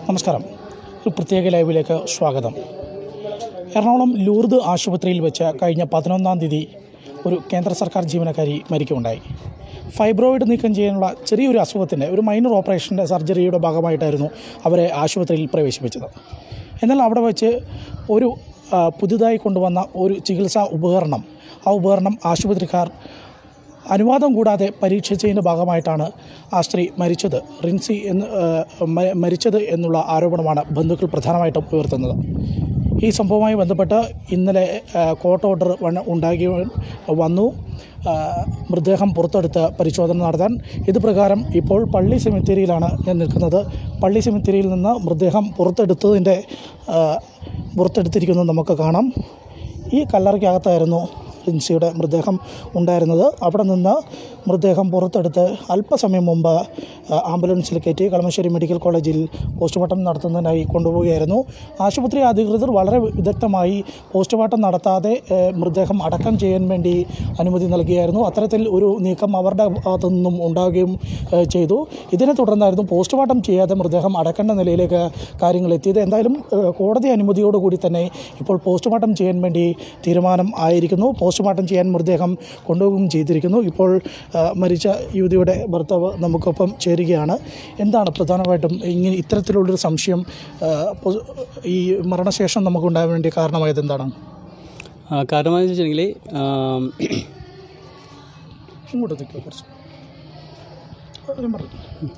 നമസ്കാരം ഒരു പ്രത്യേക ലൈവിലേക്ക് സ്വാഗതം എറണാകുളം ലൂർദ് ആശുപത്രിയിൽ വെച്ച് കഴിഞ്ഞ പതിനൊന്നാം തീയതി ഒരു കേന്ദ്ര സർക്കാർ ജീവനക്കാരി മരിക്കുകയുണ്ടായി ഫൈബ്രോയിഡ് നീക്കം ചെയ്യാനുള്ള ചെറിയൊരു അസുഖത്തിൻ്റെ ഒരു മൈനർ ഓപ്പറേഷൻ്റെ സർജറിയുടെ ഭാഗമായിട്ടായിരുന്നു അവരെ ആശുപത്രിയിൽ പ്രവേശിപ്പിച്ചത് എന്നാൽ അവിടെ വെച്ച് ഒരു ആ, പുതുതായി കൊണ്ടുവന്ന ഒരു ചികിത്സാ ഉപകരണം ആ ഉപകരണം ആശുപത്രിക്കാർ അനുവാദം കൂടാതെ പരീക്ഷിച്ചതിൻ്റെ ഭാഗമായിട്ടാണ് ആ സ്ത്രീ മരിച്ചത് റിൻസി എന്ന് ആ, മ- മരിച്ചത് എന്നുള്ള ആരോപണമാണ് ബന്ധുക്കൾ പ്രധാനമായിട്ടും ഉയർത്തുന്നത് ഈ സംഭവവുമായി ബന്ധപ്പെട്ട് ഇന്നലെ ആ, കോർട്ട് ഓർഡർ വന്ന- ഉണ്ടാക്കി വന്നു ആ, മൃതദേഹം പുറത്തെടുത്ത് പരിശോധന നടത്താൻ ഇത് പ്രകാരം ഇപ്പോൾ പള്ളി സെമിത്തേരിയിലാണ് ഞാൻ നിൽക്കുന്നത് പള്ളി സെമിത്തേരിയിൽ നിന്ന് മൃതദേഹം പുറത്തെടുത്തതിൻ്റെ ആ, പുറത്തെടുത്തിരിക്കുന്നത് നമുക്ക് കാണാം ഈ കല്ലറയ്ക്കകത്തായിരുന്നു റിൻസിയുടെ മൃതദേഹം ഉണ്ടായിരുന്നത് അവിടെ നിന്ന് മൃതദേഹം പുറത്തെടുത്ത് അല്പസമയം മുമ്പ് ആ, ആംബുലൻസിൽ കയറ്റി കളമശ്ശേരി മെഡിക്കൽ കോളേജിൽ പോസ്റ്റ്മോർട്ടം നടത്തുന്നതിനായി കൊണ്ടുപോവുകയായിരുന്നു ആശുപത്രി അധികൃതർ വളരെ വിദഗ്ധമായി പോസ്റ്റ്മോർട്ടം നടത്താതെ ഏ, മൃതദേഹം അടക്കം ചെയ്യാൻ വേണ്ടി അനുമതി നൽകിയായിരുന്നു അത്തരത്തിൽ ഒരു നീക്കം അവരുടെ ഭാഗത്തു നിന്നും ഉണ്ടാവുകയും ഏ, ചെയ്തു ഇതിനെ തുടർന്നായിരുന്നു പോസ്റ്റ്മോർട്ടം ചെയ്യാതെ മൃതദേഹം അടക്കേണ്ട നിലയിലേക്ക് കാര്യങ്ങൾ എത്തിയത് എന്തായാലും ഏ, കോടതി അനുമതിയോടുകൂടി തന്നെ ഇപ്പോൾ പോസ്റ്റ്മോർട്ടം ചെയ്യാൻ വേണ്ടി തീരുമാനം ആയിരിക്കുന്നു പോസ്റ്റ്മോർട്ടം ചെയ്യാൻ മൃതദേഹം കൊണ്ടുപോവുകയും ചെയ്തിരിക്കുന്നു ഇപ്പോൾ ആ, മരിച്ച യുവതിയുടെ ഭർത്താവ് നമുക്കൊപ്പം ചേരുകയാണ് എന്താണ് പ്രധാനമായിട്ടും ഇങ്ങനെ ഇത്തരത്തിലുള്ളൊരു സംശയം ആ, പൊ- ഈ മരണശേഷം നമുക്കുണ്ടാകാൻ വേണ്ടി കാരണമായത് എന്താണ് ആ, കാരണം എന്ന് വെച്ചിട്ടുണ്ടെങ്കിൽ ഇങ്ങോട്ട് നിൽക്കുക കുറച്ച് ഞാൻ പറഞ്ഞു.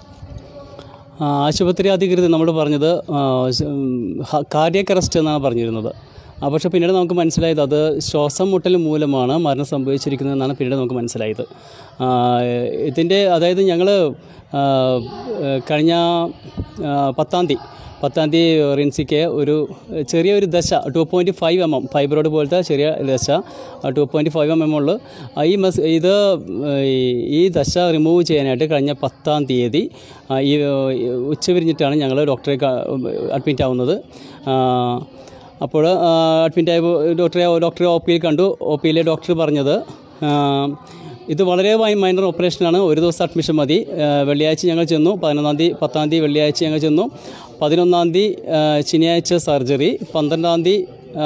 ആശുപത്രി അധികൃതർ നമ്മൾ പറഞ്ഞത് കാർഡിയക് അറസ്റ്റ് എന്നാണ് പറഞ്ഞിരുന്നത് ആ, പക്ഷേ പിന്നീട് നമുക്ക് മനസ്സിലായത് അത് ശ്വാസം മുട്ടൽ മൂലമാണ് മരണം സംഭവിച്ചിരിക്കുന്നതെന്നാണ് പിന്നീട് നമുക്ക് മനസ്സിലായത് ആ, ഇതിൻ്റെ അതായത് ഞങ്ങൾ കഴിഞ്ഞ ആ, പത്താം തീയതി പത്താം തീയതി റിൻസിക്ക് ഒരു ചെറിയൊരു ദശ two point five M M fibroid പോലത്തെ ചെറിയ ദശ two point five M M ഉള്ളു ആ, ഈ മസ് ഇത് ഈ- ഈ ദശ റിമൂവ് ചെയ്യാനായിട്ട് കഴിഞ്ഞ പത്താം തീയതി ആ, ഈ ഉച്ച വിരിഞ്ഞിട്ടാണ് ഞങ്ങൾ ഡോക്ടറെ അഡ്മിറ്റ് ആവുന്നത് ആ, അപ്പോൾ അഡ്മിറ്റ് ആയ ഡോക്ടറെ ഡോക്ടറെ ഒ പിയിൽ കണ്ടു ഒ പിയിലെ ഡോക്ടർ പറഞ്ഞത് ആ, ഇത് വളരെ മൈ- മൈനർ ഓപ്പറേഷനാണ് ഒരു ദിവസം അഡ്മിഷൻ മതി ആ, വെള്ളിയാഴ്ച ഞങ്ങൾ ചെന്നു പതിനൊന്നാം തീയതി പത്താം തീയതി വെള്ളിയാഴ്ച ഞങ്ങൾ ചെന്നു പതിനൊന്നാം തീയതി ആ, ശനിയാഴ്ച സർജറി പന്ത്രണ്ടാം തീയതി ആ,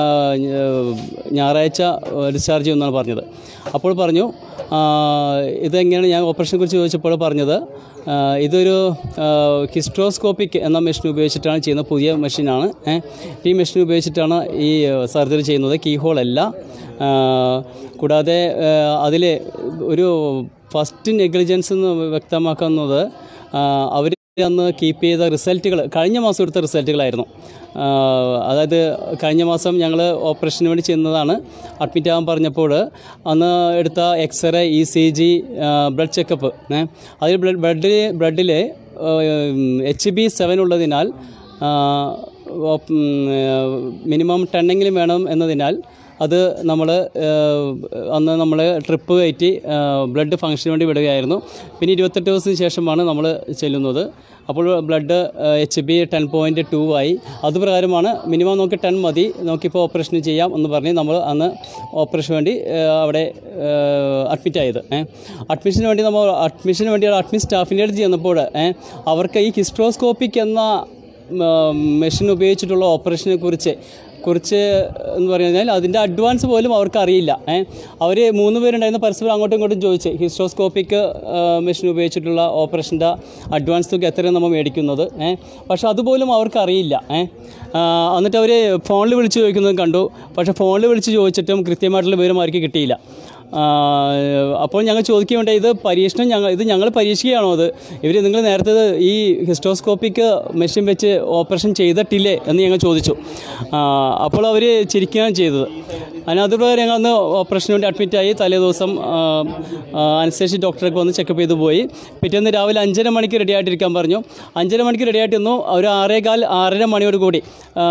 ഞായറാഴ്ച ഡിസ്ചാർജ് ചെയ്യുമെന്നാണ് പറഞ്ഞത് അപ്പോൾ പറഞ്ഞു ആ, ഇതെങ്ങനെയാണ് ഞാൻ ഓപ്പറേഷനെ കുറിച്ച് ചോദിച്ചപ്പോൾ പറഞ്ഞത് ആ, ഇതൊരു ഹിസ്ട്രോസ്കോപ്പിക് എന്ന മെഷീൻ ഉപയോഗിച്ചിട്ടാണ് ചെയ്യുന്ന പുതിയ മെഷീനാണ് ഏ. ഈ മെഷീൻ ഉപയോഗിച്ചിട്ടാണ് ഈ സർജറി ചെയ്യുന്നത് കീ ഹോൾ അല്ല ആ, കൂടാതെ അതിൽ ഒരു ഫസ്റ്റ് നെഗ്ലിജൻസ് എന്ന് വ്യക്തമാക്കുന്നത് അവർ അന്ന് കീപ്പ് ചെയ്ത റിസൾട്ടുകൾ കഴിഞ്ഞ മാസം എടുത്ത റിസൾട്ടുകളായിരുന്നു ആ, അതായത് കഴിഞ്ഞ മാസം ഞങ്ങൾ ഓപ്പറേഷന് വേണ്ടി ചെന്നതാണ് അഡ്മിറ്റ് ആകാൻ പറഞ്ഞപ്പോൾ അന്ന് എടുത്ത x-ray E C G blood checkup അതിൽ ബ്ലഡ് ബ്ലഡിൽ ബ്ലഡിൽ എച്ച് ബി സെവൻ ഉള്ളതിനാൽ ആ, ഓപ്- ഉം, മിനിമം ടെണ്ണെങ്കിലും വേണം എന്നതിനാൽ അത് നമ്മൾ അന്ന് നമ്മൾ ട്രിപ്പ് കയറ്റി ബ്ലഡ് ഫംഗ്ഷന് വേണ്ടി വിടുകയായിരുന്നു പിന്നെ ഇരുപത്തെട്ട് ദിവസത്തിന് ശേഷമാണ് നമ്മൾ ചെല്ലുന്നത് അപ്പോൾ blood H B ten point two ആയി അതുപ്രകാരമാണ് മിനിമം നമുക്ക് ടെൻ മതി നമുക്കിപ്പോൾ ഓപ്പറേഷൻ ചെയ്യാം എന്ന് പറഞ്ഞ് നമ്മൾ അന്ന് ഓപ്പറേഷന് വേണ്ടി ആ, അവിടെ അഡ്മിറ്റ് ആയത് അഡ്മിഷന് വേണ്ടി നമ്മൾ അഡ്മിഷന് വേണ്ടി അഡ്മിറ്റ് സ്റ്റാഫിൻ്റെ അടുത്ത് ചെന്നപ്പോൾ ഏ, അവർക്ക് ഈ ഹിസ്ട്രോസ്കോപ്പിക് എന്ന മെഷീൻ ഉപയോഗിച്ചിട്ടുള്ള ഓപ്പറേഷനെ കുറിച്ച് കുറിച്ച് എന്ന് പറഞ്ഞു കഴിഞ്ഞാൽ അതിൻ്റെ അഡ്വാൻസ് പോലും അവർക്ക് അറിയില്ല ഏഹ് അവർ മൂന്ന് പേരുണ്ടായിരുന്ന പരസ്പരം അങ്ങോട്ടും ഇങ്ങോട്ടും ചോദിച്ച് ഹിസ്റ്റോസ്കോപ്പിക് മെഷീൻ ഉപയോഗിച്ചിട്ടുള്ള ഓപ്പറേഷൻ്റെ അഡ്വാൻസ് തുക എത്രയാണ് നമ്മൾ മേടിക്കുന്നത് ഏഹ് പക്ഷേ അതുപോലും അവർക്ക് അറിയില്ല ഏഹ് എന്നിട്ട് അവർ ഫോണിൽ വിളിച്ച് ചോദിക്കുന്നത് കണ്ടു പക്ഷേ ഫോണിൽ വിളിച്ച് ചോദിച്ചിട്ടും കൃത്യമായിട്ടുള്ള വിവരം അവർക്ക് കിട്ടിയില്ല ആ, അപ്പോൾ ഞങ്ങൾ ചോദിക്കുകയുണ്ടായി ഇത് പരീക്ഷണം ഞങ്ങൾ ഇത് ഞങ്ങൾ പരീക്ഷിക്കുകയാണോ അത് ഇവർ നിങ്ങൾ നേരത്തെ ഇത് ഈ ഹിസ്റ്റോസ്കോപ്പിക് മെഷീൻ വെച്ച് ഓപ്പറേഷൻ ചെയ്തിട്ടില്ലേ എന്ന് ഞങ്ങൾ ചോദിച്ചു ആ, അപ്പോൾ അവർ ചിരിക്കുകയാണ് ചെയ്തത് അതിനകത്ത് പ്രകാരം ഞങ്ങൾ അന്ന് ഓപ്പറേഷന് വേണ്ടി അഡ്മിറ്റായി തലേ ദിവസം അനസ്തേഷി ഡോക്ടറൊക്കെ വന്ന് ചെക്കപ്പ് ചെയ്ത് പോയി പിറ്റേന്ന് രാവിലെ അഞ്ചര മണിക്ക് റെഡി ആയിട്ടിരിക്കാൻ പറഞ്ഞു അഞ്ചര മണിക്ക് റെഡി ആയിട്ടിരുന്നു ഒരു ആറേകാൽ ആറര മണിയോട് കൂടി ആ,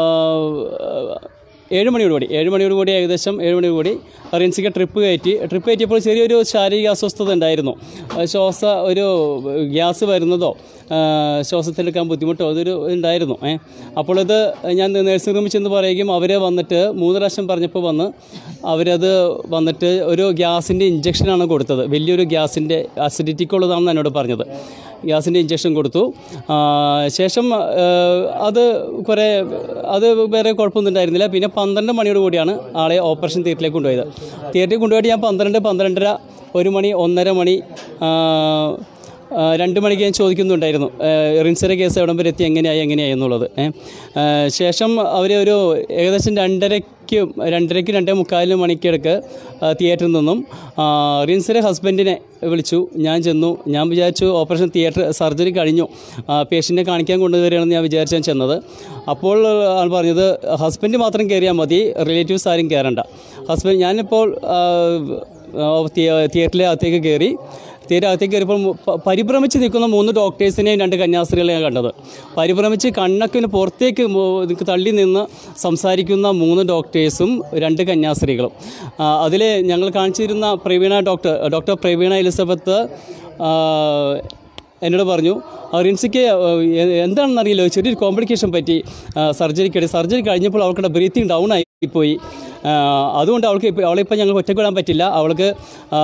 ഏഴ് മണിയോട് കൂടി ഏഴ് മണിയോട് കൂടി ഏകദേശം ഏഴ് മണിയോട് കൂടി റിൻസിക്ക് ട്രിപ്പ് കയറ്റി ട്രിപ്പ് കയറ്റിയപ്പോൾ ചെറിയൊരു ശാരീരിക അസ്വസ്ഥത ഉണ്ടായിരുന്നു ആ, ശ്വാസ ഒരു ഗ്യാസ് വരുന്നതോ ആ, ശ്വാസത്തിലെടുക്കാൻ ബുദ്ധിമുട്ടോ അതൊരു ഉണ്ടായിരുന്നു ഏ അപ്പോൾ ഇത് ഞാൻ നഴ്സിംഗ് റൂമിൽ ചെന്ന് പറയുകയും അവർ വന്നിട്ട് മൂന്ന് പ്രാവശ്യം പറഞ്ഞപ്പോൾ വന്ന് അവരത് വന്നിട്ട് ഒരു ഗ്യാസിൻ്റെ ഇഞ്ചക്ഷനാണ് കൊടുത്തത് വലിയൊരു ഗ്യാസിൻ്റെ അസിഡിറ്റിക്കുള്ളതാണെന്ന് എന്നോട് പറഞ്ഞത് ഗ്യാസിൻ്റെ ഇഞ്ചക്ഷൻ കൊടുത്തു ആ, ശേഷം ആ, അത് കുറേ അത് വേറെ കുഴപ്പമൊന്നും ഉണ്ടായിരുന്നില്ല പിന്നെ പന്ത്രണ്ട് മണിയോട് കൂടിയാണ് ആളെ ഓപ്പറേഷൻ തിയേറ്ററിലേക്ക് കൊണ്ടുപോയത് തിയേറ്ററിൽ കൊണ്ടുപോയിട്ട് ഞാൻ പന്ത്രണ്ട് പന്ത്രണ്ടര ഒരു മണി ഒന്നര മണി ആ, ആ, രണ്ട് മണിക്ക് ഞാൻ ചോദിക്കുന്നുണ്ടായിരുന്നു റിൻസിയുടെ കേസ് എവിടം വരെ എത്തി എങ്ങനെയായി എങ്ങനെയായി എന്നുള്ളത് ഏ. ആ, ശേഷം അവർ ഒരു ഏകദേശം രണ്ടരയ്ക്ക് രണ്ടരയ്ക്ക് രണ്ടേ മുക്കാലിന് മണിക്കിടക്ക് ആ, തിയേറ്ററിൽ നിന്നും ആ, റിൻസിയുടെ ഹസ്ബൻഡിനെ വിളിച്ചു ഞാൻ ചെന്നു ഞാൻ വിചാരിച്ചു ഓപ്പറേഷൻ തിയേറ്റർ സർജറി കഴിഞ്ഞു പേഷ്യൻറ്റിനെ കാണിക്കാൻ കൊണ്ടുവരികയാണെന്ന് ഞാൻ വിചാരിച്ചാൽ ചെന്നത് അപ്പോൾ ആൾ പറഞ്ഞത് ഹസ്ബൻഡ് മാത്രം കയറിയാൽ മതി റിലേറ്റീവ്സ് ആരും കയറണ്ട ഹസ്ബൻഡ് ഞാനിപ്പോൾ ആ, ആ, തിയേ- തിയേറ്ററിലെ അകത്തേക്ക് കയറി തീരെ അകത്തേക്ക് കയറിയപ്പോൾ മു- പ- പരിഭ്രമിച്ച് നിൽക്കുന്ന മൂന്ന് ഡോക്ടേഴ്സിനെയും രണ്ട് കന്യാസ്ത്രീകളെ ഞാൻ കണ്ടത് പരിഭ്രമിച്ച് കണ്ണക്കിന് പുറത്തേക്ക് മു- ഇത് തള്ളി നിന്ന് സംസാരിക്കുന്ന മൂന്ന് ഡോക്ടേഴ്സും രണ്ട് കന്യാസ്ത്രീകളും അതിൽ ഞങ്ങൾ കാണിച്ചിരുന്ന Praveena doctor doctor Praveena Elizabeth ആ, എന്നോട് പറഞ്ഞു ആ, റിൻസിക്ക് എ- എന്താണെന്ന് അറിയില്ല ചെറിയൊരു കോംപ്ലിക്കേഷൻ പറ്റി സർജറിക്കിടെ സർജറി കഴിഞ്ഞപ്പോൾ അവൾക്കുടെ ബ്രീത്തിങ് ഡൗൺ ആയിപ്പോയി ആ, അതുകൊണ്ട് അവൾക്ക് ഇപ്പോൾ അവളിപ്പോൾ ഞങ്ങൾക്ക് ഒറ്റയ്ക്ക് വിടാൻ പറ്റില്ല അവൾക്ക് ആ,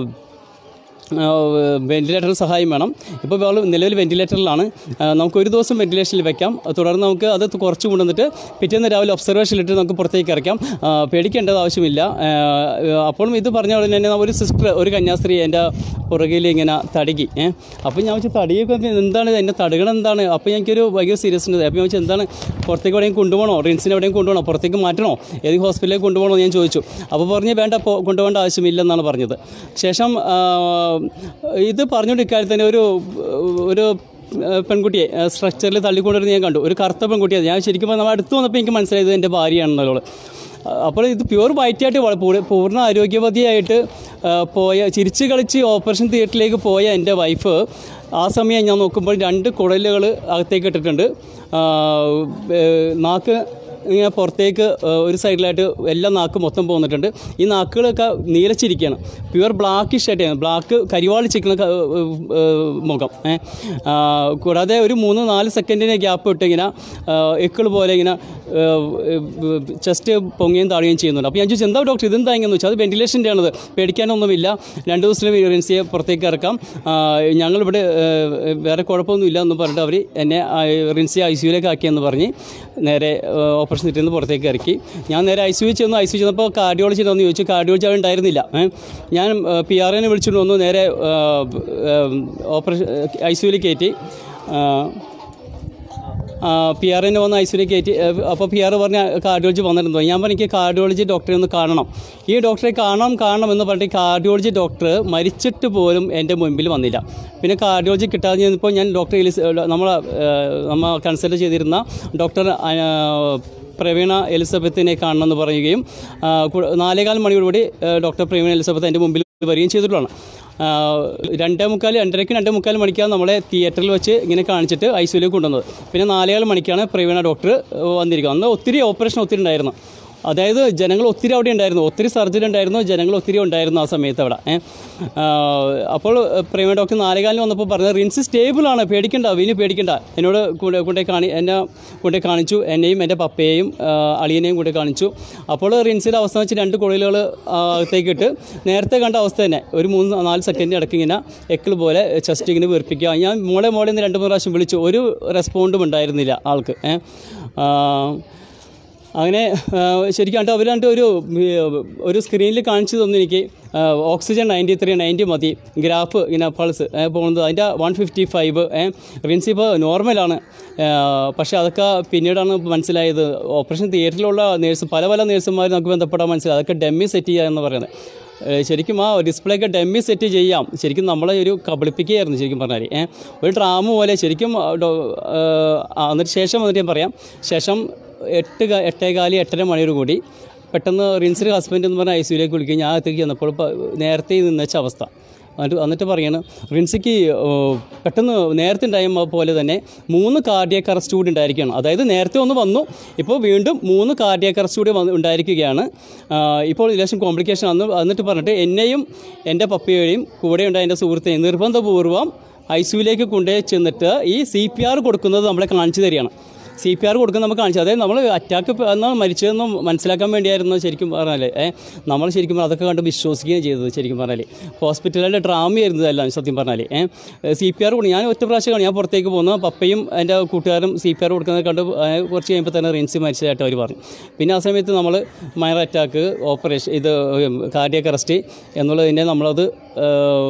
വെന്റിലേറ്ററിൽ സഹായം വേണം ഇപ്പോൾ അവൾ നിലവിൽ വെന്റിലേറ്ററിലാണ് ആ, നമുക്ക് ഒരു ദിവസം വെന്റിലേഷനിൽ വെക്കാം തുടർന്ന് നമുക്ക് അത് കുറച്ച് കൊണ്ടുവന്നിട്ട് പിറ്റേന്ന് രാവിലെ ഒബ്സർവേഷനിലിട്ട് നമുക്ക് പുറത്തേക്ക് ഇറക്കാം ആ, പേടിക്കേണ്ടത് ആവശ്യമില്ല ആ, അപ്പോഴും ഇത് പറഞ്ഞ ഉടനെ തന്നെ ഒരു സിസ്റ്റർ ഒരു കന്യാസ്ത്രീ എൻ്റെ പുറകിൽ ഇങ്ങനെ തടുകി ഏ അപ്പോൾ ഞാൻ വെച്ചാൽ തടിയൊക്കെ എന്താണ് എന്നെ തടുകണം എന്താണ് അപ്പോൾ എനിക്കൊരു ഭയങ്കര സീരിയസ്നെസ് അപ്പോൾ ഞാൻ വെച്ചാൽ എന്താണ് പുറത്തേക്ക് എവിടെയും കൊണ്ടുപോകണോ റിൻസിനെ എവിടെയും കൊണ്ടുപോകണോ പുറത്തേക്ക് മാറ്റണോ ഏത് ഹോസ്പിറ്റലിലേക്ക് കൊണ്ടുപോകണോ എന്ന് ഞാൻ ചോദിച്ചു അപ്പോൾ പറഞ്ഞ് വേണ്ട പോ- കൊണ്ടുപോകേണ്ട ആവശ്യമില്ലെന്നാണ് പറഞ്ഞത് ശേഷം ആ, ഇത് പറഞ്ഞുകൊണ്ട് ഇക്കാര്യത്തിന് ഒരു ഒരു ഏഹ് പെൺകുട്ടിയെ സ്ട്രക്ചറിൽ തള്ളിക്കൊണ്ടിരുന്ന് ഞാൻ കണ്ടു ഒരു കറുത്ത പെൺകുട്ടിയെ ഞാൻ ശരിക്കും പറഞ്ഞാൽ നമ്മൾ അടുത്ത് വന്നപ്പോൾ എനിക്ക് മനസ്സിലായത് എൻ്റെ ഭാര്യയാണെന്നുള്ളത് അപ്പോൾ ഇത് പ്യുവർ വൈറ്റായിട്ട് വള- പൂർ- പൂർണ്ണ ആരോഗ്യവതിയായിട്ട് ആ, പോയ ചിരിച്ച് കളിച്ച് ഓപ്പറേഷൻ തിയേറ്ററിലേക്ക് പോയ എൻ്റെ വൈഫ് ആ സമയം ഞാൻ നോക്കുമ്പോൾ രണ്ട് കുടലുകൾ അകത്തേക്ക് ഇട്ടിട്ടുണ്ട് ആ, ഏഹ് നാക്ക് ഇങ്ങനെ പുറത്തേക്ക് ഏഹ്, ഒരു സൈഡിലായിട്ട് എല്ലാ നാക്ക് മൊത്തം പോന്നിട്ടുണ്ട് ഈ നാക്കുകളൊക്കെ നീലച്ചിരിക്കുകയാണ് പ്യുവർ ബ്ലാക്കിഷ് ആയിട്ടാണ് ബ്ലാക്ക് കരിവാളിച്ചിരിക്കുന്ന ക- ഏഹ്, ഏഹ്, മുഖം ഏ. ആ, കൂടാതെ ഒരു മൂന്ന് നാല് സെക്കൻഡിന് ഗ്യാപ്പ് ഇട്ട് ഇങ്ങനെ എക്കിൾ പോലെ ഇങ്ങനെ ചെസ്റ്റ് പൊങ്ങുകയും താഴുകയും ചെയ്യുന്നുണ്ട് അപ്പോൾ ഞാൻ ചോദിച്ചു എന്താ ഡോക്ടർ ഇതെന്താ ഇങ്ങനെ വെച്ചാൽ അത് വെന്റിലേഷൻ്റെ ആണത് പേടിക്കാനൊന്നുമില്ല രണ്ട് ദിവസത്തിലും യൂറൻസിയെ പുറത്തേക്ക് ഇറക്കാം ആ, ഞങ്ങളിവിടെ ഏഹ്, വേറെ കുഴപ്പമൊന്നുമില്ല എന്ന് പറഞ്ഞിട്ട് അവർ എന്നെ റിൻസിയെ ഐ സിയുലേക്ക് ആക്കിയെന്ന് പറഞ്ഞ് നേരെ ഓപ്പറേഷൻ തിയേറ്ററിൽ നിന്ന് പുറത്തേക്ക് ഇറക്കി ഞാൻ നേരെ ഐ സി യു ചെന്നു ഐ സി യു ചെന്നപ്പോൾ കാർഡിയോളജി എന്ന് ചോദിച്ചു കാർഡിയോളജി അവിടെ ഉണ്ടായിരുന്നില്ല ഏ. ഞാൻ പി ആർ എനെ വിളിച്ചിട്ട് വന്നു നേരെ ഓപ്പറേഷൻ ഐ സി യുവിൽ കയറ്റി ആ, പി ആർ എന്നെ വന്ന് ഐ സിയിലേക്ക് കയറ്റി അപ്പോൾ പി ആർ പറഞ്ഞ കാർഡിയോളജി വന്നിരുന്നു ഞാൻ പറഞ്ഞു എനിക്ക് കാർഡിയോളജി ഡോക്ടറെ ഒന്ന് കാണണം ഈ ഡോക്ടറെ കാണണം കാണണം എന്ന് പറഞ്ഞിട്ട് കാർഡിയോളജി ഡോക്ടർ മരിച്ചിട്ട് പോലും എൻ്റെ മുൻപിൽ വന്നില്ല പിന്നെ കാർഡിയോളജി കിട്ടാതെ ചെന്നപ്പോൾ ഞാൻ ഡോക്ടർ എലിസ് നമ്മൾ നമ്മൾ കൺസൾട്ട് ചെയ്തിരുന്ന ഡോക്ടർ പ്രവീണ എലിസബത്തിനെ കാണണമെന്ന് പറയുകയും ആ, കു- നാലേകാൽ മണിയോടുകൂടി ആ, ഡോക്ടർ പ്രവീണ എലിസബത്ത് എൻ്റെ മുമ്പിൽ വരികയും ചെയ്തിട്ടുള്ളതാണ് ആ, രണ്ടേ മുക്കാൽ രണ്ടരയ്ക്ക് രണ്ടേ മുക്കാൽ മണിക്കാണ് നമ്മളെ തിയേറ്ററിൽ വെച്ച് ഇങ്ങനെ കാണിച്ചിട്ട് ഐ സിയിലേക്ക് കൊണ്ടുവന്നത് പിന്നെ നാലേകാൽ മണിക്കാണ് പ്രവീണ ഡോക്ടർ വന്നിരിക്കുന്നത് അന്ന് ഒത്തിരി ഓപ്പറേഷൻ ഒത്തിരി ഉണ്ടായിരുന്നു അതായത് ജനങ്ങൾ ഒത്തിരി അവിടെ ഉണ്ടായിരുന്നു ഒത്തിരി സർജറി ഉണ്ടായിരുന്നു ജനങ്ങൾ ഒത്തിരി ഉണ്ടായിരുന്നു ആ സമയത്ത് അവിടെ ഏ. ആ, അപ്പോൾ പ്രൈമറി ഡോക്ടർ നാലേകാലിന് വന്നപ്പോൾ പറഞ്ഞത് റിൻസ് സ്റ്റേബിളാണ് പേടിക്കണ്ട വിനി പേടിക്കണ്ട എന്നോട് കൂടെ കൊണ്ടേ കാണി എന്നെ കൊണ്ടേ കാണിച്ചു എന്നെയും എൻ്റെ പപ്പയെയും ആ, അളിയനെയും കൂടെ കാണിച്ചു അപ്പോൾ റിൻസിൻ്റെ അവസ്ഥ വെച്ച് രണ്ട് കുഴലുകൾ അകത്തേക്ക് ഇട്ട് നേരത്തെ കണ്ട അവസ്ഥ തന്നെ ഒരു മൂന്ന് നാല് സെക്കൻഡ് ഇടയ്ക്ക് ഇങ്ങനെ എക്കിൾ പോലെ ചെസ്റ്റ് ഇങ്ങനെ വീർപ്പിക്കുക ഞാൻ മോളെ മോളെ എന്ന് രണ്ട് മൂന്ന് പ്രാവശ്യം വിളിച്ചു ഒരു റെസ്പോണ്ടും ഉണ്ടായിരുന്നില്ല ആൾക്ക് ഏ. ആ, അങ്ങനെ ആ, ശരിക്കും കണ്ടോ അവർ രണ്ട് ഒരു ഉം, ഒരു സ്ക്രീനിൽ കാണിച്ചു തന്നു എനിക്ക് ആ, ഓക്സിജൻ നയൻറ്റി ത്രീ നയൻറ്റി മതി ഗ്രാഫ് ഇങ്ങനെ പൾസ് ഏ, പോകുന്നത് അതിൻ്റെ വൺ ഫിഫ്റ്റി ഫൈവ് റിൻസ് ഇപ്പോൾ നോർമലാണ് ആ, പക്ഷേ അതൊക്കെ പിന്നീടാണ് മനസ്സിലായത് ഓപ്പറേഷൻ തിയേറ്ററിലുള്ള നേഴ്സ് പല പല നേഴ്സുമാർ നമുക്ക് ബന്ധപ്പെടാൻ മനസ്സിലായി അതൊക്കെ ഡെമ്മി സെറ്റ് ചെയ്യുക എന്ന് പറയുന്നത് ഏ, ശരിക്കും ആ ഡിസ്പ്ലേ ഒക്കെ ഡെമ്മി സെറ്റ് ചെയ്യാം ശരിക്കും നമ്മളെ ഒരു കബളിപ്പിക്കുകയായിരുന്നു ശരിക്കും പറഞ്ഞാൽ ഏ ഒരു ഡ്രാമ പോലെ ശരിക്കും ആ, ഡോ- ആ, എന്നിട്ട് ശേഷം വന്നിട്ട് ഞാൻ പറയാം ശേഷം എട്ട് ക- എട്ടേകാല് എട്ടര മണിയോട് കൂടി പെട്ടെന്ന് റിൻസിൻ്റെ ഹസ്ബൻഡ് എന്ന് പറഞ്ഞ ഐ സിയിലേക്ക് വിളിക്കുകയും ഞാൻ അകത്തേക്ക് ചെന്നപ്പോൾ പ- നേരത്തെ നിന്ന് വെച്ച അവസ്ഥ എന്നിട്ട് എന്നിട്ട് പറയാണ് റിൻസിക്ക് ഓ, പെട്ടെന്ന് നേരത്തെ ഉണ്ടായ പോലെ തന്നെ മൂന്ന് കാർഡിയക് അറസ്റ്റ് കൂടി ഉണ്ടായിരിക്കുകയാണ് അതായത് നേരത്തെ ഒന്ന് വന്നു ഇപ്പോൾ വീണ്ടും മൂന്ന് കാർഡിയക് അറസ്റ്റ് കൂടി വന്ന് ഉണ്ടായിരിക്കുകയാണ് ആ, ഇപ്പോൾ ഇലക്ഷൻ കോംപ്ലിക്കേഷൻ അന്ന് എന്നിട്ട് പറഞ്ഞിട്ട് എന്നെയും എൻ്റെ പപ്പയെയും കൂടെ ഉണ്ടായ എൻ്റെ സുഹൃത്തിനെയും നിർബന്ധപൂർവ്വം ഐ സിയുലേക്ക് കൊണ്ടുപോയി ചെന്നിട്ട് ഈ സി പി ആർ കൊടുക്കുന്നത് നമ്മളെ കാണിച്ചു തരികയാണ് സി പി ആർ കൊടുക്കുന്ന നമുക്ക് കാണിച്ചു അതായത് നമ്മൾ അറ്റാക്ക് എന്നാൽ മരിച്ചതെന്നും മനസ്സിലാക്കാൻ വേണ്ടിയായിരുന്നു ശരിക്കും പറഞ്ഞാൽ ഏ നമ്മൾ ശരിക്കും പറഞ്ഞാൽ അതൊക്കെ കണ്ട് വിശ്വസിക്കുകയും ചെയ്തത് ശരിക്കും പറഞ്ഞാൽ ഹോസ്പിറ്റലിലെ ഡ്രാമയായിരുന്നു ഇതെല്ലാം സത്യം പറഞ്ഞാൽ ഏ സി പി ആർ കൊടുക്കും ഞാൻ ഒറ്റ പ്രാവശ്യമാണ് ഞാൻ പുറത്തേക്ക് പോകുന്നത് പപ്പയും എൻ്റെ കൂട്ടുകാരും സി പി ആർ കൊടുക്കുന്നത് കണ്ട് ഏ, കുറച്ച് കഴിയുമ്പോൾ തന്നെ റിൻസി മരിച്ചതായിട്ട് അവർ പറഞ്ഞു പിന്നെ ആ സമയത്ത് നമ്മൾ മയർ അറ്റാക്ക് ഓപ്പറേഷൻ ഇത് കാർഡിയക് അറസ്റ്റ് എന്നുള്ളതിനെ നമ്മളത് ഏ,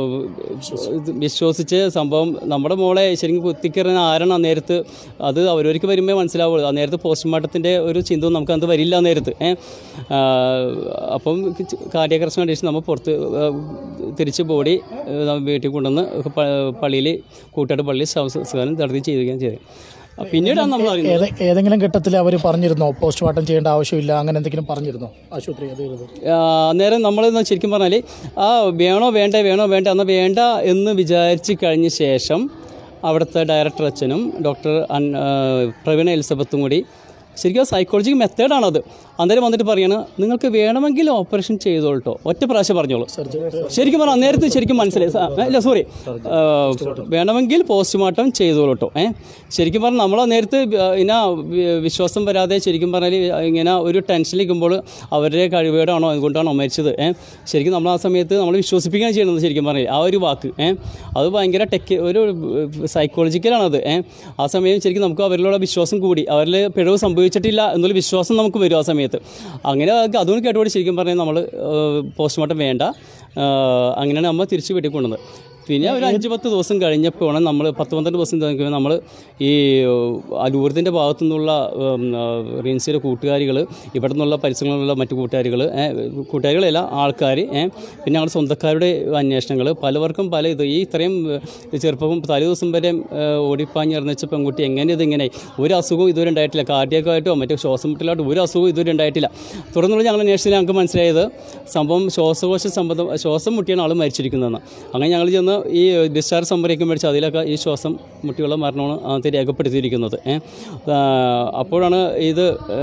ഇത് വിശ്വസിച്ച് സംഭവം നമ്മുടെ മോളെ ശരിക്കും കുത്തിക്കറിഞ്ഞ ആരാണ് ആ നേരത്ത് അത് അവരവർക്ക് വരുമ്പോൾ മനസ്സിലാവുള്ളൂ ആ നേരത്ത് പോസ്റ്റ്മോർട്ടത്തിൻ്റെ ഒരു ചിന്ത നമുക്ക് അത് വരില്ല ആ നേരത്ത് ഏ ആ, അപ്പം കാർഡിയക് അറസ്റ്റ് കണ്ടീഷൻ നമ്മൾ പുറത്ത് ഏ, തിരിച്ച് ബോഡി വീട്ടിൽ കൊണ്ടുവന്ന് പള്ളിയിൽ കൂട്ടാട്ട് പള്ളി സംസ്കാരം നടത്തി ചെയ്യുകയും ചെയ്തത് ആ, പിന്നീടാണ് നമ്മൾ അറിയുന്നത് ഏതെ- ഏതെങ്കിലും ഘട്ടത്തിൽ അവർ പറഞ്ഞിരുന്നോ പോസ്റ്റ്മോർട്ടം ചെയ്യേണ്ട ആവശ്യമില്ല അങ്ങനെ എന്തെങ്കിലും പറഞ്ഞിരുന്നോ ആശുപത്രി അധികൃതർ ആ, അന്നേരം നമ്മൾ ശരിക്കും പറഞ്ഞാൽ ആ വേണോ വേണ്ട വേണോ വേണ്ട എന്നാൽ വേണ്ട എന്ന് വിചാരിച്ച് കഴിഞ്ഞ ശേഷം അവിടുത്തെ ഡയറക്ടർ അച്ഛനും ഡോക്ടർ അൻ ആ, പ്രവീണ എലിസബത്തും കൂടി ശരിക്കും സൈക്കോളജിക്കൽ മെത്തേഡാണത് അന്നേരം വന്നിട്ട് പറയണം നിങ്ങൾക്ക് വേണമെങ്കിൽ ഓപ്പറേഷൻ ചെയ്തോളട്ടോ ഒറ്റ പ്രാവശ്യം പറഞ്ഞോളൂ ശരിക്കും പറഞ്ഞാൽ അന്നേരത്ത് ശരിക്കും മനസ്സിലായി സ- ഇല്ല സോറി വേണമെങ്കിൽ പോസ്റ്റ്മോർട്ടം ചെയ്തോളട്ടോ ഏ ശരിക്കും പറഞ്ഞാൽ നമ്മൾ നേരത്തെ ഇങ്ങനെ വിശ്വാസം വരാതെ ശരിക്കും പറഞ്ഞാൽ ഇങ്ങനെ ഒരു ടെൻഷനിലിരിക്കുമ്പോൾ അവരുടെ കഴിവേടാണോ അതുകൊണ്ടാണോ മരിച്ചത് ഏ ശരിക്കും നമ്മൾ ആ സമയത്ത് നമ്മൾ വിശ്വസിപ്പിക്കുകയാണ് ചെയ്യുന്നത് ശരിക്കും പറഞ്ഞാൽ ആ ഒരു വാക്ക് ഏ അത് ഭയങ്കര ടെക് ഒരു സൈക്കോളജിക്കലാണത് ഏ ആ സമയം ശരിക്കും നമുക്ക് അവരിലുള്ള വിശ്വാസം കൂടി അവരിൽ പിഴവ് സംഭവിച്ചിട്ടില്ല എന്നുള്ള വിശ്വാസം നമുക്ക് വരും ആ സമയത്ത് അങ്ങനെ അതുകൊണ്ട് കേട്ടോടി ശരിക്കും പറഞ്ഞാൽ നമ്മൾ പോസ്റ്റ്മോർട്ടം വേണ്ട ആ, അങ്ങനെയാണ് നമ്മൾ തിരിച്ച് വീട്ടിൽ കൊണ്ടുവന്നത് പിന്നെ ഒരു അഞ്ച് പത്ത് ദിവസം കഴിഞ്ഞപ്പോഴാണ് നമ്മൾ പത്ത് പന്ത്രണ്ട് ദിവസം കഴിഞ്ഞപ്പോൾ നമ്മൾ ഈ അലൂർദിൻ്റെ ഭാഗത്തു നിന്നുള്ള റിൻസിയുടെ കൂട്ടുകാരികൾ ഇവിടെ നിന്നുള്ള പരിസരങ്ങളിലുള്ള മറ്റു കൂട്ടുകാരികൾ കൂട്ടുകാരികളല്ല ആൾക്കാർ പിന്നെ ഞങ്ങളുടെ സ്വന്തക്കാരുടെ അന്വേഷണങ്ങൾ പലവർക്കും പല ഇത് ഈ ഇത്രയും ഏഹ്, ചെറുപ്പം തലേ ദിവസം വരെ ഏഹ്, ഓടിപ്പാഞ്ഞ് ഇറങ്ങിച്ച പെൺകുട്ടി എങ്ങനെ ഇതിങ്ങനെ ഒരു അസുഖവും ഇതുവരെ ഉണ്ടായിട്ടില്ല കാർഡിയക്കായിട്ടോ മറ്റോ ശ്വാസം മുട്ടലായിട്ടോ ഒരു അസുഖവും ഇതുവരെ ഉണ്ടായിട്ടില്ല തുടർന്നുള്ള ഞങ്ങൾ അന്വേഷണത്തിൽ ഞങ്ങൾക്ക് മനസ്സിലായത് സംഭവം ശ്വാസകോശ സംബന്ധം ശ്വാസം മുട്ടിയാണ് ആൾ മരിച്ചിരിക്കുന്നതെന്ന് അങ്ങനെ ഞങ്ങൾ ചെന്ന് ഈ ഡിസ്ചാർജ് സംഭരിക്കും മേടിച്ച് അതിലൊക്കെ ഈ ശ്വാസം മുട്ടിയുള്ള മരണമാണ് അതിനകത്ത് രേഖപ്പെടുത്തിയിരിക്കുന്നത് ഏ. ആ, അപ്പോഴാണ് ഇത്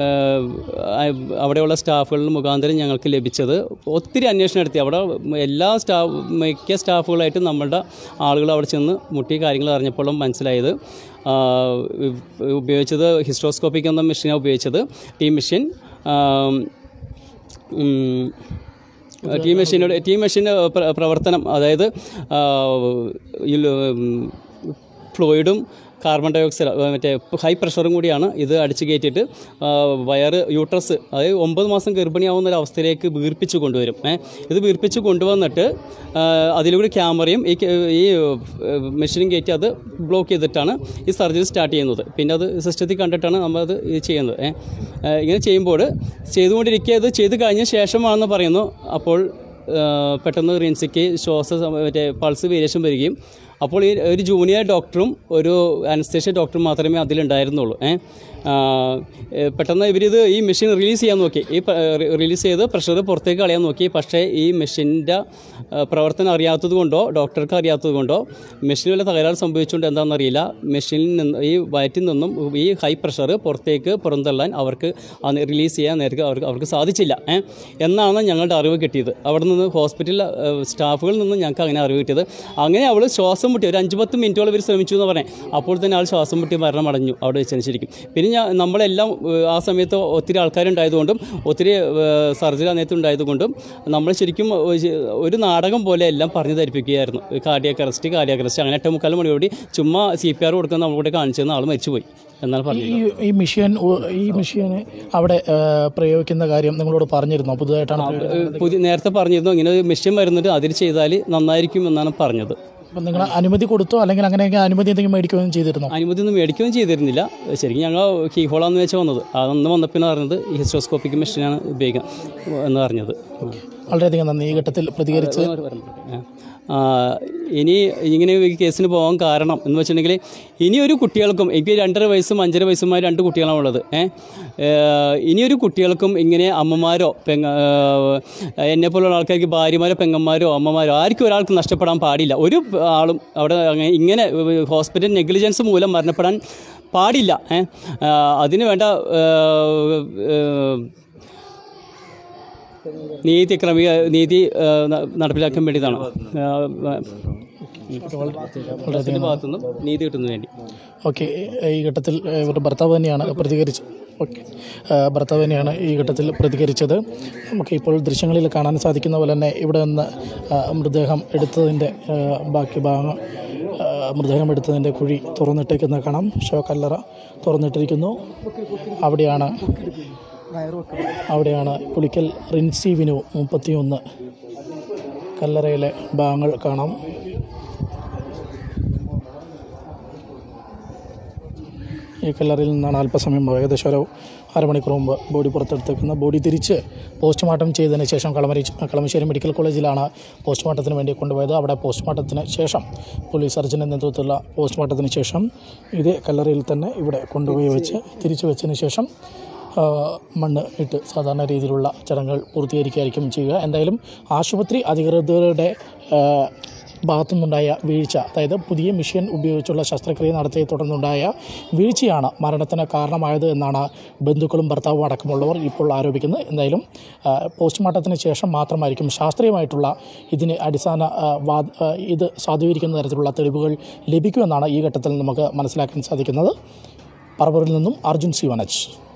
ആ, അവിടെയുള്ള സ്റ്റാഫുകളിൽ മുഖാന്തരം ഞങ്ങൾക്ക് ലഭിച്ചത് ഒത്തിരി അന്വേഷണം നടത്തി അവിടെ എല്ലാ സ്റ്റാഫ് മിക്ക സ്റ്റാഫുകളായിട്ടും നമ്മളുടെ ആളുകൾ അവിടെ ചെന്ന് മുട്ടി കാര്യങ്ങൾ അറിഞ്ഞപ്പോഴും മനസ്സിലായത് ആ, ഉപയോഗിച്ചത് ഹിസ്റ്റോസ്കോപ്പിക് എന്ന മെഷീനാണ് ഉപയോഗിച്ചത് ടീ മെഷീൻ ടീം മെഷീനോട് ടീം മെഷീൻ്റെ പ്രവർത്തനം അതായത് ആ, ഈ ല- ഉം, ഫ്ലൂയിഡും കാർബൺ ഡൈ ഓക്സൈഡ് ആ, മറ്റേ ഹൈ പ്രഷറും കൂടിയാണ് ഇത് അടിച്ചു കയറ്റിയിട്ട് ആ, വയറ് യൂട്രസ് അതായത് ഒമ്പത് മാസം ഗർഭിണിയാവുന്ന ഒരു അവസ്ഥയിലേക്ക് വീർപ്പിച്ച് കൊണ്ടുവരും ഏ. ഇത് വീർപ്പിച്ച് കൊണ്ടുവന്നിട്ട് ആ, അതിലൂടെ ക്യാമറയും ഈ ക- ഈ മെഷീനും കയറ്റി അത് ബ്ലോക്ക് ചെയ്തിട്ടാണ് ഈ സർജറി സ്റ്റാർട്ട് ചെയ്യുന്നത് പിന്നെ അത് സിസ്റ്റത്തിൽ കണ്ടിട്ടാണ് നമ്മളത് ഇത് ചെയ്യുന്നത് ഏ. ആ, ഇങ്ങനെ ചെയ്യുമ്പോൾ ചെയ്തുകൊണ്ടിരിക്കുക ഇത് ചെയ്ത് കഴിഞ്ഞ ശേഷമാണെന്ന് പറയുന്നു അപ്പോൾ ആ, പെട്ടെന്ന് റിൻസിക്ക് ശ്വാസ സമ- മറ്റേ പൾസ് വേരിയേഷൻ വരികയും അപ്പോൾ ഈ ഒരു ജൂനിയർ ഡോക്ടറും ഒരു അനസ്തേഷ്യ ഡോക്ടറും മാത്രമേ അതിലുണ്ടായിരുന്നുള്ളൂ ഏ ആ, ഏ, പെട്ടെന്ന് ഇവരിത് ഈ മെഷീൻ റിലീസ് ചെയ്യാൻ നോക്കി ഈ പ- റി- റിലീസ് ചെയ്ത് പ്രഷർ പുറത്തേക്ക് കളയാൻ നോക്കി പക്ഷേ ഈ മെഷീൻ്റെ പ്രവർത്തനം അറിയാത്തത് കൊണ്ടോ ഡോക്ടർക്ക് അറിയാത്തത് കൊണ്ടോ മെഷീനിൽ വല്ല തകരാറ് സംഭവിച്ചുകൊണ്ട് എന്താണെന്നറിയില്ല മെഷീനിൽ നിന്ന് ഈ വയറ്റിൽ നിന്നും ഈ ഹൈ പ്രഷർ പുറത്തേക്ക് പുറന്തള്ളാൻ അവർക്ക് അന്ന് റിലീസ് ചെയ്യാൻ നേരത്തെ അവർക്ക് അവർക്ക് സാധിച്ചില്ല ഏ? എന്നാണ് ഞങ്ങളുടെ അറിവ് കിട്ടിയത് അവിടെ നിന്ന് ഹോസ്പിറ്റൽ സ്റ്റാഫുകളിൽ നിന്ന് ഞങ്ങൾക്ക് അങ്ങനെ അറിവ് കിട്ടിയത് അങ്ങനെ അവൾ ശ്വാസം മുട്ടി ഒരു അഞ്ച് പത്ത് മിനിറ്റോളം ഇവർ ശ്രമിച്ചു എന്ന് പറഞ്ഞേ അപ്പോൾ തന്നെ ആൾ ശ്വാസം മുട്ടി മരണം അടഞ്ഞു അവിടെ വെച്ചതിന് ശരിക്കും പിന്നെ ഞാൻ നമ്മളെല്ലാം ഏഹ്, ആ സമയത്ത് ഒത്തിരി ആൾക്കാരുണ്ടായതുകൊണ്ടും ഒത്തിരി സർജറി ആ നേരത്ത് ഉണ്ടായതുകൊണ്ടും നമ്മൾ ശരിക്കും ഒരു- ഒരു നാടകം പോലെ എല്ലാം പറഞ്ഞു ധരിപ്പിക്കുകയായിരുന്നു കാർഡിയാക് അറസ്റ്റ് കാർഡിയാക് അറസ്റ്റ് അങ്ങനെ എട്ട് മുക്കാൽ മണിയോടി ചുമ്മാ സി പി ആർ കൊടുക്കുന്ന നമ്മളിവിടെ കാണിച്ചു തന്ന ആൾ മരിച്ചുപോയി എന്നാണ് പറഞ്ഞത് ഈ ഈ മെഷീൻ ഉ- ഈ മെഷീന് അവിടെ ആ, പ്രയോഗിക്കുന്ന കാര്യം നിങ്ങളോട് പറഞ്ഞിരുന്നോ പുതുതായിട്ടാണ് പ്രയോഗിക്കുന്നത്? പുതിയ നേരത്തെ പറഞ്ഞിരുന്നു ഇങ്ങനെ ഒരു മെഷീൻ വരുന്നുണ്ട് അതിൽ ചെയ്താൽ നന്നായിരിക്കും എന്നാണ് പറഞ്ഞത് അപ്പം നിങ്ങൾ അനുമതി കൊടുത്തോ അല്ലെങ്കിൽ അങ്ങനെയൊക്കെ അനുമതി എന്തെങ്കിലും മേടിക്കുകയും ചെയ്തിരുന്നോ അനുമതി ഒന്നും മേടിക്കുകയും ചെയ്തിരുന്നില്ല ശരിക്കും ഞങ്ങൾ കീ ഹോളാന്ന് വെച്ചാൽ വന്നത് അന്ന് വന്നപ്പോൾ പറഞ്ഞത് ഈ ഹിസ്റ്റോസ്കോപ്പിക് മെഷീനാണ് ഉപയോഗിക്കാം എന്ന് പറഞ്ഞത് വളരെയധികം നന്ദി ഈ ഘട്ടത്തിൽ പ്രതികരിച്ച് ആ, ഇനി ഇങ്ങനെ ഈ കേസിന് പോകാൻ കാരണം എന്ന് വെച്ചിട്ടുണ്ടെങ്കിൽ ഇനിയൊരു കുട്ടികൾക്കും എനിക്ക് രണ്ടര വയസ്സും അഞ്ചര വയസ്സുമായ രണ്ട് കുട്ടികളാണ് ഉള്ളത് ഏ ഏഹ് ഇനിയൊരു കുട്ടികൾക്കും ഇങ്ങനെ അമ്മമാരോ പെങ്ങ എന്നെ പോലുള്ള ആൾക്കാർക്ക് ഭാര്യമാരോ പെങ്ങന്മാരോ അമ്മമാരോ ആർക്കും ഒരാൾക്ക് നഷ്ടപ്പെടാൻ പാടില്ല ഒരു ആളും അവിടെ അങ്ങനെ ഇങ്ങനെ ഹോസ്പിറ്റൽ നെഗ്ലിജൻസ് മൂലം മരണപ്പെടാൻ പാടില്ല ഏ അതിന് വേണ്ട ഏഹ്, ഏഹ്, നീതി ക്രമീക നീതി ആ, ന- നടപ്പിലാക്കാൻ വേണ്ടിയതാണ് ആ, പോലീസിന്റെ ഭാഗത്തുനിന്നും നീതി കിട്ടുന്നതിന് വേണ്ടി ഓക്കെ ഈ ഘട്ടത്തിൽ ഏഹ്, ഇവരുടെ ഭർത്താവ് തന്നെയാണ് പ്രതികരിച്ചത് ഓക്കെ ഏഹ്, ഭർത്താവ് തന്നെയാണ് ഈ ഘട്ടത്തിൽ പ്രതികരിച്ചത് നമുക്ക് ഇപ്പോൾ ദൃശ്യങ്ങളിൽ കാണാൻ സാധിക്കുന്ന പോലെ തന്നെ ഇവിടെ നിന്ന് ഏഹ്, മൃതദേഹം എടുത്തതിൻ്റെ ഏഹ്, ബാക്കി ഭാഗം ഏഹ്, മൃതദേഹം എടുത്തതിൻ്റെ കുഴി തുറന്നിട്ടേക്കുന്നത് കാണാം ശവക്കല്ലറ തുറന്നിട്ടിരിക്കുന്നു അവിടെയാണ് അവിടെയാണ് പുളിക്കൽ റിൻസി വിനു മുപ്പത്തിയൊന്ന് കല്ലറയിലെ ഭാഗങ്ങൾ കാണാം ഈ കല്ലറിൽ നിന്നാണ് അല്പസമയം മുമ്പ് ഏകദേശം ഒരു അരമണിക്കൂർ മുമ്പ് ബോഡി പുറത്തെടുത്തേക്കുന്ന ബോഡി തിരിച്ച് പോസ്റ്റ്മോർട്ടം ചെയ്തതിന് ശേഷം കളമരി കളമശ്ശേരി മെഡിക്കൽ കോളേജിലാണ് പോസ്റ്റ്മോർട്ടത്തിന് വേണ്ടി കൊണ്ടുപോയത് അവിടെ പോസ്റ്റ്മോർട്ടത്തിന് ശേഷം പോലീസ് സർജൻ്റെ നേതൃത്വത്തിലുള്ള പോസ്റ്റ്മോർട്ടത്തിന് ശേഷം ഇതേ കല്ലറയിൽ തന്നെ ഇവിടെ കൊണ്ടുപോയി വെച്ച് തിരിച്ചു വെച്ചതിന് ശേഷം ആ, മണ്ണ് ഇട്ട് സാധാരണ രീതിയിലുള്ള ചടങ്ങുകൾ പൂർത്തീകരിക്കുകയായിരിക്കും ചെയ്യുക എന്തായാലും ആശുപത്രി അധികൃതരുടെ ആ, ഭാഗത്തുനിന്നുണ്ടായ വീഴ്ച അതായത് പുതിയ മെഷീൻ ഉപയോഗിച്ചുള്ള ശസ്ത്രക്രിയ നടത്തിയെ തുടർന്നുണ്ടായ വീഴ്ചയാണ് മരണത്തിന് കാരണമായത് എന്നാണ് ബന്ധുക്കളും ഭർത്താവും അടക്കമുള്ളവർ ഇപ്പോൾ ആരോപിക്കുന്നത് എന്തായാലും ആ, പോസ്റ്റ്മോർട്ടത്തിന് ശേഷം മാത്രമായിരിക്കും ശാസ്ത്രീയമായിട്ടുള്ള ഇതിന് അടിസ്ഥാന ആ, വാദ ആ, ഇത് സ്വാധീനിക്കുന്ന തരത്തിലുള്ള തെളിവുകൾ ലഭിക്കുമെന്നാണ് ഈ ഘട്ടത്തിൽ നമുക്ക് മനസ്സിലാക്കാൻ സാധിക്കുന്നത് പറവൂരിൽ നിന്നും അർജുൻ സി വനജ്